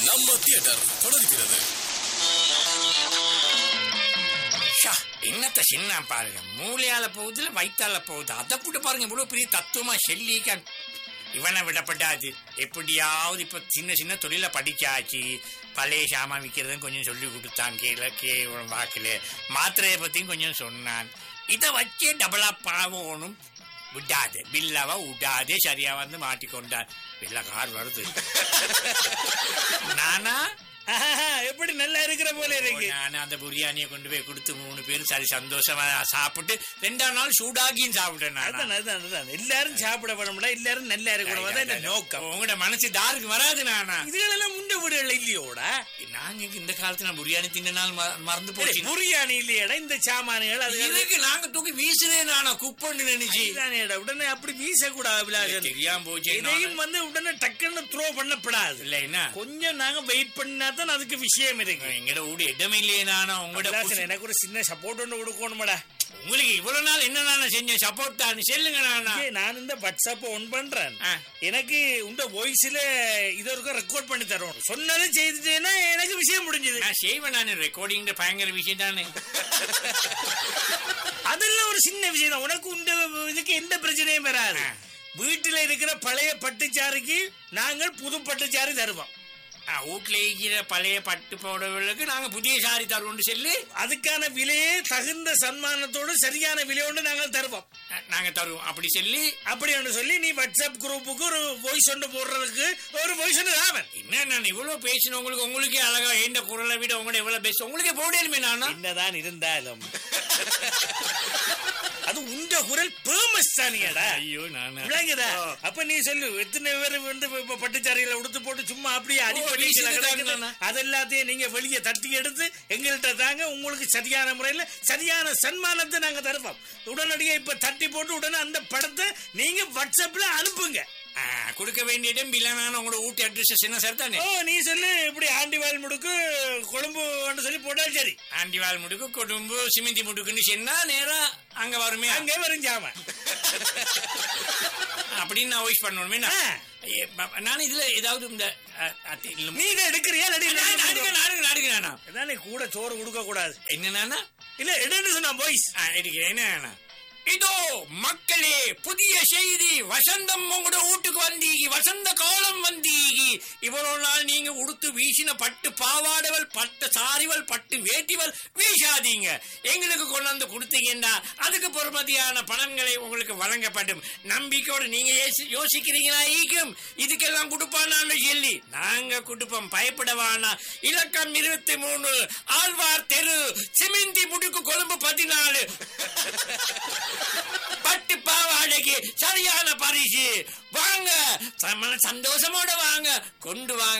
நம்ம தியேட்டர் தொடர்கிறது ஷா, என்னத்த சின்ன பாருங்க மூளையால போகுது இல்ல வயிற்றால போகுது அதை கூட பாருங்க இவ்வளவு பெரிய தத்துவமா செல்லிக்கான் இவனை விடப்படாது எப்படியாவது இப்ப சின்ன சின்ன தொழில படிச்சாச்சு பழைய சாமான் விற்கிறதும் கொஞ்சம் சொல்லி கொடுத்தான் கீழே கே வாக்குல மாத்திரையை பத்தியும் கொஞ்சம் சொன்னான் இதை வச்சே டபுளா பாவணும் விடாது பில்லாவா விடாதே சரியா வந்து மாட்டிக்கொண்டான் பில்ல கார் வருது நானா ஆஹா, எப்படி நல்லா இருக்கிற போல இருக்கு நான் அந்த பிரியாணியை கொண்டு போய் கொடுத்து மூணு பேரும் சரி சந்தோஷமா சாப்பிட்டு ரெண்டாம் நாள் சூடாகியும் சாப்பிட்டேன் நான் அதான் அதான் அதான் எல்லாரும் சாப்பிட வேணும்ல எல்லாரும் நல்லா இருக்கணும் அதான் இந்த நோக்கம் உங்களோட மனசு தாருக்கு வராது நானா இதுகளெல்லாம் முண்ட வீடுகள் இல்லையோடா நாங்க இங்க இந்த காலத்துல பிரியாணி தின்ன நாள் ம- மறந்து போச்சு புரியாணி இல்லையடா இந்த சாமான்கள் அது இதுக்கு நாங்க தூக்கி வீசுறேன் நானா குப்பன்னு நினைச்சு இதுதானேடா, உடனே அப்படி வீசக்கூடாது அபிலாஷன் தெரியாம போச்சு இதையும் வந்து உடனே டக்குன்னு த்ரோ பண்ணப்படாது இல்ல என்ன கொஞ்சம் நாங்க வெயிட் பண்ணா தான் அதுக்கு விஷயம் இருக்கு எங்கட வீடு இடமே இல்லையே நானா உங்களோட அபிலாஷன், எனக்கு ஒரு சின்ன சப்போர்ட் ஒன்று கொடுக்கணுமாடா உங்களுக்கு இவ்வளவு நாள் என்ன நானா செஞ்சேன் சப்போர்ட் தான் சொல்லுங்க நானா ஏய், நான் இந்த வாட்ஸ்அப் ஒன் பண்றேன் ஆ. எனக்கு உங்க வாய்ஸ்ல இது வரைக்கும் ரெக்கார்ட் பண்ணி தரணும் சொன்னதை செய்துட்டேன்னா எனக்கு விஷயம் முடிஞ்சது நான் செய்வேன் நான் ரெக்கார்டிங் பயங்கர விஷயம் தானே அதெல்லாம் ஒரு சின்ன விஷயம் தான் உனக்கு இந்த இதுக்கு எந்த பிரச்சனையும் வராது ஆ. வீட்டுல இருக்கிற பழைய பட்டுச்சாருக்கு நாங்கள் புது பட்டுச்சாறு தருவோம் ஆ, வீட்டுல இருக்கிற பழைய பட்டு புடவைகளுக்கு நாங்க புதிய சாரி தருவோம்னு சொல்லி அதுக்கான விலையே தகுந்த சன்மானத்தோடு சரியான விலையோடு நாங்கள் தருவோம் நா- நாங்க தருவோம் அப்படி சொல்லி அப்படி ஒன்று சொல்லி நீ வாட்ஸ்அப் குரூப்புக்கு ஒரு வாய்ஸ் ஒன்று போடுறதுக்கு ஒரு வாய்ஸ் ஒன்று ராவன் என்ன நான் இவ்வளவு பேசின உங்களுக்கு உங்களுக்கே அழகா எந்த குரலை விட உங்களோட இவ்வளவு பேச உங்களுக்கே போடலுமே நானா என்னதான் இருந்தாலும் அது உண்ட குரல் பேமஸ் தானியடா ஐயோ நானா விளங்குதா ஓ. அப்ப நீ சொல்லு எத்தனை பேர் வந்து இப்ப பட்டுச்சாரிகளை உடுத்து போட்டு சும்மா அப்படியே அடிப்படி வீசிட்டு கிடக்குது. தாங்கண்ணா. அது எல்லாத்தையும் நீங்க வெளியே தட்டி எடுத்து எங்கள்கிட்ட தாங்க உங்களுக்கு சரியான முறையில சரியான சன்மானத்தை நாங்க தருவோம் உடனடியா இப்ப தட்டி போட்டு உடனே அந்த படத்தை நீங்க வாட்ஸ்அப்ல அனுப்புங்க ஆ, கொடுக்க வேண்டிய இடம் பில்லான உங்களோட வீட்டு அட்ரஸ் என்ன சார் தானே ஓ நீ சொல்லு இப்படி ஆண்டிவால் முடுக்கு கொழும்பு சொல்லி போட்டா சரி ஆண்டிவால் முடுக்கு கொடும்பு சிமெந்தி முடுக்குன்னு சொன்னா நேரா அங்க வருமே அங்கே வரும் ஜாம அப்படின்னு நான் வாய்ஸ் பண்ணணுமே நான். ஆ. ஏ, ப- நான் இதுல ஏதாவது இந்த அ, அத்தி- இல்ல, நீ இதை எடுக்கிறியா இல்லாட்டி நான் நான் நாடுங்க நாடுங்க நாடுங்க நானா இதானே கூட சோறு கொடுக்க கூடாது என்ன நானா இல்ல எடுன்னு சொன்னா பாய்ஸ் ஆ, இருக்கிறேன் என்ன நானா? இதோ மக்களே புதிய செய்தி வசந்தம் உங்களோட வீட்டுக்கு வந்தீகி வசந்த காலம் வந்தீகி இவ்வளவு நாள் நீங்க உடுத்து வீசின பட்டு பாவாடவள் பட்டு சாரிவள் பட்டு வேட்டிவள் வீசாதீங்க எங்களுக்கு கொண்டு வந்து கொடுத்தீங்கன்னா அதுக்கு பொறுமதியான பலன்களை உங்களுக்கு வழங்கப்படும் நம்பிக்கையோடு நீங்க யோசி- யோசிக்கிறீங்களா ஈக்கும் இதுக்கெல்லாம் கொடுப்பானான்னு சொல்லி நாங்க கொடுப்போம் பயப்படவானா இலக்கம் இருபத்தி மூணு ஆழ்வார் தெரு சிமிந்தி முடுக்கு கொழும்பு பதினாலு பட்டு பாவாடைக்கு சரியான பரிசு வாங்க சம- சந்தோஷமோட வாங்க கொண்டு வாங்க